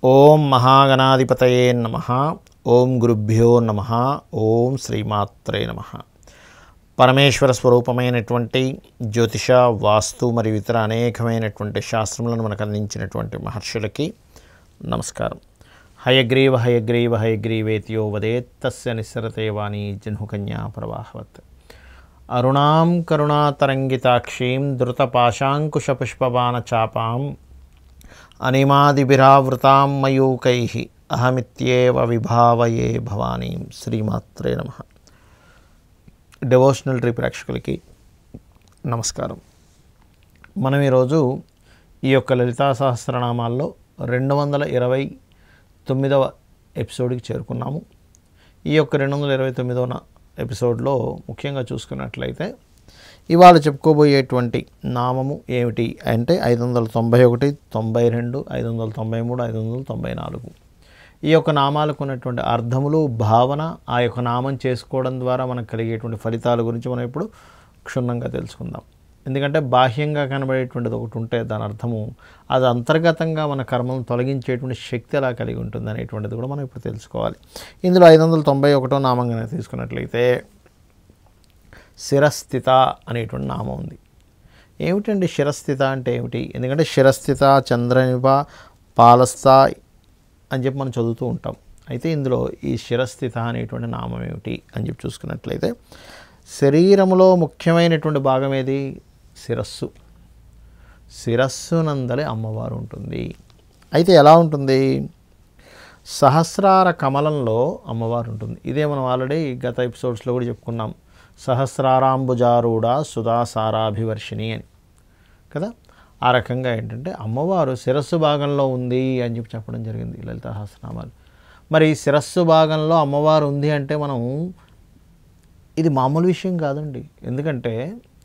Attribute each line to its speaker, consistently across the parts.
Speaker 1: ఓం మహాగణాధిపతయే నమ ఓం గురుభ్యో నమ ఓం శ్రీమాత్రే నమ పరమేశ్వర స్వరూపమైనటువంటి జ్యోతిష వాస్తు మరియు ఇతర అనేకమైనటువంటి శాస్త్రములను మనకు అందించినటువంటి మహర్షులకి నమస్కారం హయగ్రీవ హయగ్రీవ హయగ్రీవేత్యో వదేత్తస్య నిస్సరతే వాణి జన్హుకన్యా ప్రవాహవత్ అరుణాం కరుణాతరంగితాక్షీం ధృతపాశాంకుశపుష్పబాణచాపాం అనిమాదిభిరావృతాం మయూకై అహమిత్యేవ విభావయే భవానీం శ్రీమాత్రే నమ డివోషనల్ ట్రీ ప్రేక్షకులకి నమస్కారం మనం ఈరోజు ఈ యొక్క లలితా సహస్రనామాల్లో రెండు వందల ఇరవై తొమ్మిదవ ఎపిసోడ్కి చేరుకున్నాము ఈ యొక్క రెండు వందల ఇరవై తొమ్మిదవ ఎపిసోడ్లో ముఖ్యంగా చూసుకున్నట్లయితే ఇవాళ చెప్పుకోబోయేటువంటి నామము ఏమిటి అంటే ఐదు వందల తొంభై ఒకటి తొంభై రెండు ఐదు వందల తొంభై మూడు ఐదు వందల తొంభై నాలుగు ఈ యొక్క నామాలకు ఉన్నటువంటి అర్థములు భావన ఆ యొక్క నామం చేసుకోవడం ద్వారా మనకు కలిగేటువంటి ఫలితాల గురించి మనం ఇప్పుడు క్షుణ్ణంగా తెలుసుకుందాం ఎందుకంటే బాహ్యంగా కనబడేటువంటిది ఒకటి ఉంటే దాని అర్థము అది అంతర్గతంగా మన కర్మను తొలగించేటువంటి శక్తి ఎలా కలిగి ఉంటుంది అనేటువంటిది కూడా మనం ఇప్పుడు తెలుసుకోవాలి ఇందులో ఐదు వందల తొంభై ఒకటో నామంగా తీసుకున్నట్లయితే శిరస్థిత అనేటువంటి నామం ఉంది ఏమిటండి శిరస్థిత అంటే ఏమిటి ఎందుకంటే శిరస్థిత చంద్రనిభ పాలస్థ అని చెప్పి మనం చదువుతూ ఉంటాం అయితే ఇందులో ఈ శిరస్థిత అనేటువంటి నామం ఏమిటి అని చెప్పి చూసుకున్నట్లయితే శరీరములో ముఖ్యమైనటువంటి భాగం ఏది శిరస్సు శిరస్సు నందలి అమ్మవారు ఉంటుంది అయితే ఎలా ఉంటుంది సహస్రార కమలంలో అమ్మవారు ఉంటుంది ఇదే మనం ఆల్రెడీ గత ఎపిసోడ్స్లో కూడా చెప్పుకున్నాం సహస్రారాంబుజారూఢ సుధాసారాభివర్షిణి అని కదా ఆ రకంగా ఏంటంటే అమ్మవారు శిరస్సు భాగంలో ఉంది అని చెప్పి చెప్పడం జరిగింది లలిత సహస్రనామాలు మరి శిరస్సు భాగంలో అమ్మవారు ఉంది అంటే మనం ఇది మామూలు విషయం కాదండి ఎందుకంటే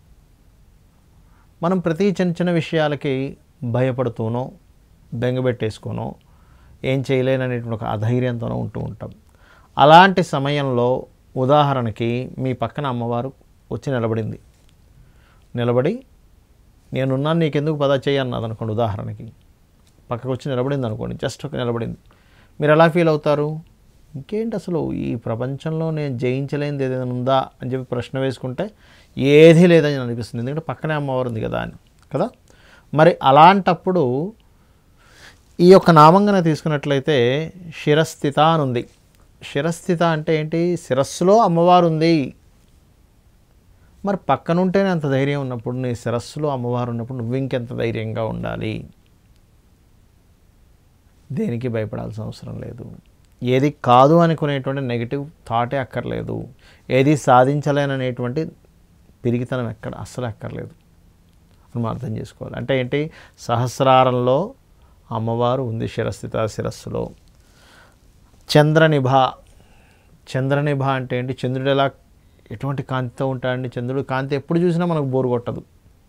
Speaker 1: మనం ప్రతి చిన్న చిన్న విషయాలకి భయపడుతూనో బెంగబెట్టేసుకోనో ఏం చేయలేననేటువంటి ఒక అధైర్యంతోనో ఉంటూ ఉంటాం అలాంటి సమయంలో ఉదాహరణకి మీ పక్కన అమ్మవారు వచ్చి నిలబడింది నిలబడి నేనున్నాను నీకెందుకు పదా చేయి అన్నది అనుకోండి ఉదాహరణకి పక్కకు వచ్చి నిలబడింది అనుకోండి జస్ట్ ఒక నిలబడింది మీరు ఎలా ఫీల్ అవుతారు ఇంకేంటి అసలు ఈ ప్రపంచంలో నేను జయించలేనిది ఏదైనా ఉందా అని చెప్పి ప్రశ్న వేసుకుంటే ఏదీ లేదని అనిపిస్తుంది ఎందుకంటే పక్కనే అమ్మవారు ఉంది కదా అని కదా మరి అలాంటప్పుడు ఈ యొక్క నామంగా తీసుకున్నట్లయితే శిరస్థిత అని ఉంది శిరస్థిత అంటే ఏంటి శిరస్సులో అమ్మవారు ఉంది మరి పక్కనుంటేనే అంత ధైర్యం ఉన్నప్పుడు నీ శిరస్సులో అమ్మవారు ఉన్నప్పుడు నువ్వు ఇంకెంత ధైర్యంగా ఉండాలి దేనికి భయపడాల్సిన అవసరం లేదు ఏది కాదు అనుకునేటువంటి నెగిటివ్ థాటే అక్కర్లేదు ఏది సాధించలేననేటువంటి పిరిగితనం ఎక్కడ అస్సలు అక్కర్లేదు మనం అర్థం చేసుకోవాలి అంటే ఏంటి సహస్రారంలో అమ్మవారు ఉంది శిరస్థిత శిరస్సులో చంద్రనిభ చంద్రనిభ అంటే ఏంటి చంద్రుడు ఎలా ఎటువంటి కాంతితో ఉంటాడండి చంద్రుడు కాంతి ఎప్పుడు చూసినా మనకు బోరు కొట్టదు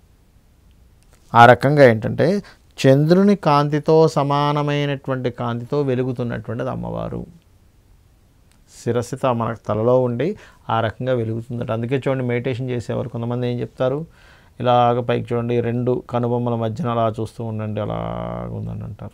Speaker 1: ఆ రకంగా ఏంటంటే చంద్రుని కాంతితో సమానమైనటువంటి కాంతితో వెలుగుతున్నటువంటిది అమ్మవారు శిరస్థిత మనకు తలలో ఉండి ఆ రకంగా వెలుగుతుందట అందుకే చూడండి మెడిటేషన్ చేసేవారు కొంతమంది ఏం చెప్తారు ఇలాగ పైకి చూడండి రెండు కనుబొమ్మల మధ్యన అలా చూస్తూ ఉండండి అలాగ ఉందని అంటారు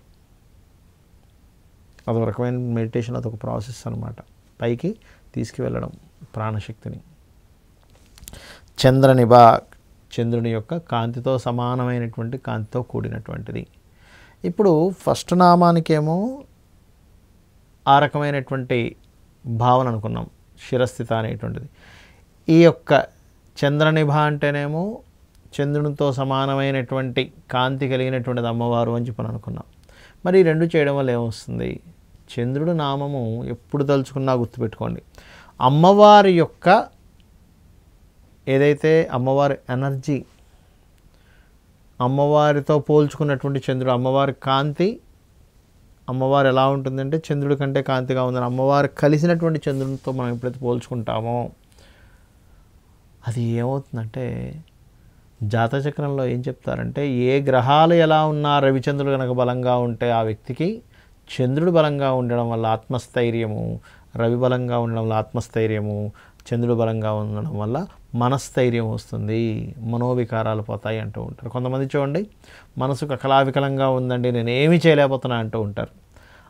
Speaker 1: అదొక రకమైన మెడిటేషన్ అదొక ప్రాసెస్ అనమాట పైకి తీసుకువెళ్ళడం ప్రాణశక్తిని చంద్రనిభ చంద్రుని యొక్క కాంతితో సమానమైనటువంటి కాంతితో కూడినటువంటిది ఇప్పుడు ఫస్ట్ నామానికేమో ఆ రకమైనటువంటి భావన అనుకున్నాం శిరస్థిత అనేటువంటిది ఈ యొక్క చంద్రనిభ అంటేనేమో చంద్రునితో సమానమైనటువంటి కాంతి కలిగినటువంటిది అమ్మవారు అని చెప్పని అనుకున్నాం మరి ఈ రెండు చేయడం వల్ల ఏమొస్తుంది చంద్రుడు నామము ఎప్పుడు తలుచుకున్నా గుర్తుపెట్టుకోండి అమ్మవారి యొక్క ఏదైతే అమ్మవారి ఎనర్జీ అమ్మవారితో పోల్చుకున్నటువంటి చంద్రుడు అమ్మవారి కాంతి అమ్మవారు ఎలా ఉంటుందంటే చంద్రుడి కంటే కాంతిగా ఉందని అమ్మవారు కలిసినటువంటి చంద్రునితో మనం ఎప్పుడైతే పోల్చుకుంటామో అది ఏమవుతుందంటే జాతచక్రంలో ఏం చెప్తారంటే ఏ గ్రహాలు ఎలా ఉన్నా రవిచంద్రుడు కనుక బలంగా ఉంటే ఆ వ్యక్తికి చంద్రుడు బలంగా ఉండడం వల్ల ఆత్మస్థైర్యము రవి బలంగా ఉండడం వల్ల ఆత్మస్థైర్యము చంద్రుడు బలంగా ఉండడం వల్ల మనస్థైర్యం వస్తుంది మనోవికారాలు పోతాయి అంటూ ఉంటారు కొంతమంది చూడండి మనసు కకలావికలంగా ఉందండి నేను ఏమీ చేయలేకపోతున్నా అంటూ ఉంటారు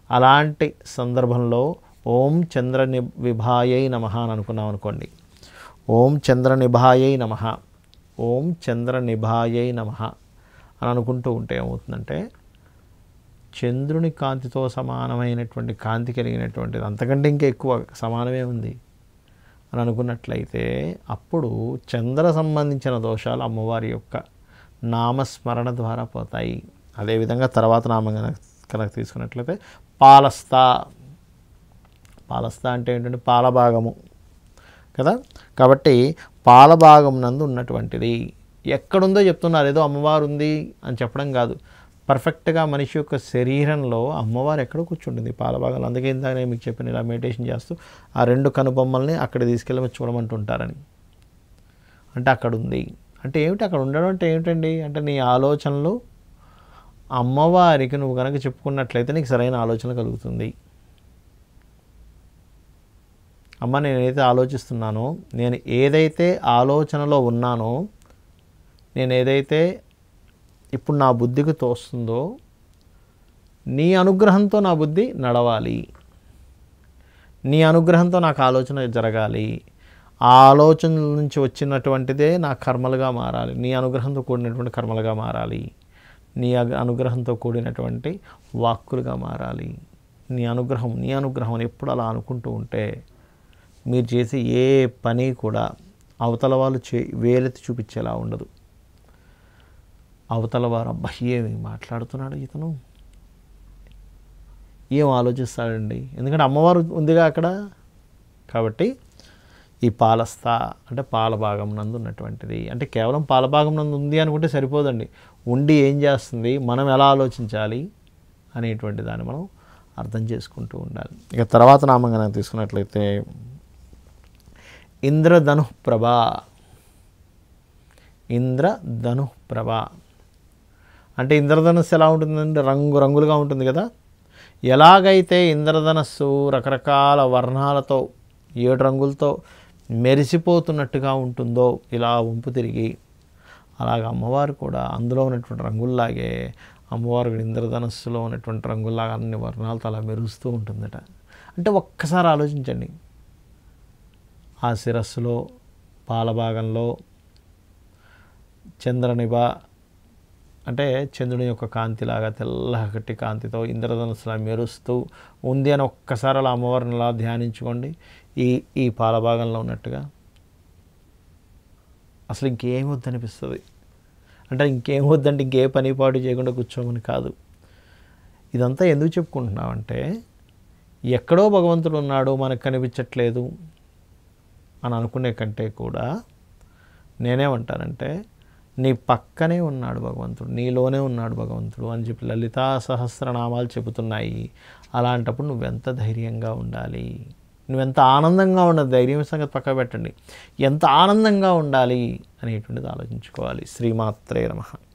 Speaker 1: అలాంటి సందర్భంలో ఓం చంద్ర ని విభాయై నమ అని అనుకున్నాం అనుకోండి ఓం చంద్ర నిభాయై నమ ఓం చంద్ర నిభాయై నమ అని అనుకుంటూ ఉంటే ఏమవుతుందంటే చంద్రుని కాంతితో సమానమైనటువంటి కాంతి కలిగినటువంటిది అంతకంటే ఇంకా ఎక్కువ సమానమే ఉంది అని అనుకున్నట్లయితే అప్పుడు చంద్ర సంబంధించిన దోషాలు అమ్మవారి యొక్క నామస్మరణ ద్వారా పోతాయి అదేవిధంగా తర్వాత నామం కనుక కనుక తీసుకున్నట్లయితే పాలస్తా పాలస్తా అంటే ఏంటంటే పాలభాగము కదా కాబట్టి పాలభాగం నందు ఉన్నటువంటిది ఎక్కడుందో చెప్తున్నారు ఏదో అమ్మవారు ఉంది అని చెప్పడం కాదు పర్ఫెక్ట్గా మనిషి యొక్క శరీరంలో అమ్మవారు ఎక్కడ కూర్చుంటుంది పాలభాగంలో అందుకే ఇందాక నేను మీకు చెప్పిన ఇలా మెడిటేషన్ చేస్తూ ఆ రెండు కనుబొమ్మల్ని అక్కడ తీసుకెళ్ళి చూడమంటుంటారని అంటే అక్కడ ఉంది అంటే ఏమిటి అక్కడ ఉండడం అంటే ఏమిటండి అంటే నీ ఆలోచనలు అమ్మవారికి నువ్వు కనుక చెప్పుకున్నట్లయితే నీకు సరైన ఆలోచన కలుగుతుంది అమ్మ నేను ఏదైతే ఆలోచిస్తున్నానో నేను ఏదైతే ఆలోచనలో ఉన్నానో నేను ఏదైతే ఇప్పుడు నా బుద్ధికి తోస్తుందో నీ అనుగ్రహంతో నా బుద్ధి నడవాలి నీ అనుగ్రహంతో నాకు ఆలోచన జరగాలి ఆ ఆలోచనల నుంచి వచ్చినటువంటిదే నా కర్మలుగా మారాలి నీ అనుగ్రహంతో కూడినటువంటి కర్మలుగా మారాలి నీ అగ- అనుగ్రహంతో కూడినటువంటి వాక్కులుగా మారాలి నీ అనుగ్రహం నీ అనుగ్రహం అని ఎప్పుడు అలా అనుకుంటూ ఉంటే మీరు చేసే ఏ పని కూడా అవతల వాళ్ళు చే వేలెత్తి చూపించేలా ఉండదు అవతల వారు అబ్బా ఏమి మాట్లాడుతున్నాడు ఇతను ఏం ఆలోచిస్తాడండి ఎందుకంటే అమ్మవారు ఉందిగా అక్కడ కాబట్టి ఈ పాలస్తా అంటే పాలభాగం నందు ఉన్నటువంటిది అంటే కేవలం పాలభాగం నందు ఉంది అనుకుంటే సరిపోదండి ఉండి ఏం చేస్తుంది మనం ఎలా ఆలోచించాలి అనేటువంటి దాన్ని మనం అర్థం చేసుకుంటూ ఉండాలి ఇక తర్వాత నామం కనుక తీసుకున్నట్లయితే ఇంద్రధను ప్రభ ఇంద్రధను ప్రభ అంటే ఇంద్రధనస్సు ఎలా ఉంటుందంటే రంగు రంగులుగా ఉంటుంది కదా ఎలాగైతే ఇంద్రధనస్సు రకరకాల వర్ణాలతో ఏడు రంగులతో మెరిసిపోతున్నట్టుగా ఉంటుందో ఇలా వంపు తిరిగి అలాగ అమ్మవారు కూడా అందులో ఉన్నటువంటి రంగుల్లాగే అమ్మవారు కూడా ఇంద్రధనస్సులో ఉన్నటువంటి రంగుల్లాగా అన్ని వర్ణాలతో అలా మెరుస్తూ ఉంటుందట అంటే ఒక్కసారి ఆలోచించండి ఆ శిరస్సులో పాలభాగంలో చంద్రనిభ అంటే చంద్రుని యొక్క కాంతిలాగా తెల్లగట్టి కాంతితో ఇంద్రధనుసులా మెరుస్తూ ఉంది అని ఒక్కసారి అలా అమ్మవారిని అలా ధ్యానించుకోండి ఈ ఈ పాలభాగంలో ఉన్నట్టుగా అసలు ఇంకేం వద్దనిపిస్తుంది అంటే ఇంకేం వద్దంటే ఇంకే పని పాటు చేయకుండా కూర్చోమని కాదు ఇదంతా ఎందుకు చెప్పుకుంటున్నామంటే ఎక్కడో భగవంతుడు ఉన్నాడు మనకు కనిపించట్లేదు అని అనుకునే కంటే కూడా నేనేమంటానంటే నీ పక్కనే ఉన్నాడు భగవంతుడు నీలోనే ఉన్నాడు భగవంతుడు అని చెప్పి లలితా సహస్రనామాలు చెబుతున్నాయి అలాంటప్పుడు నువ్వెంత ధైర్యంగా ఉండాలి నువ్వెంత ఆనందంగా ఉండదు ధైర్యం సంగతి పక్క పెట్టండి ఎంత ఆనందంగా ఉండాలి అనేటువంటిది ఆలోచించుకోవాలి శ్రీమాత్రే నమః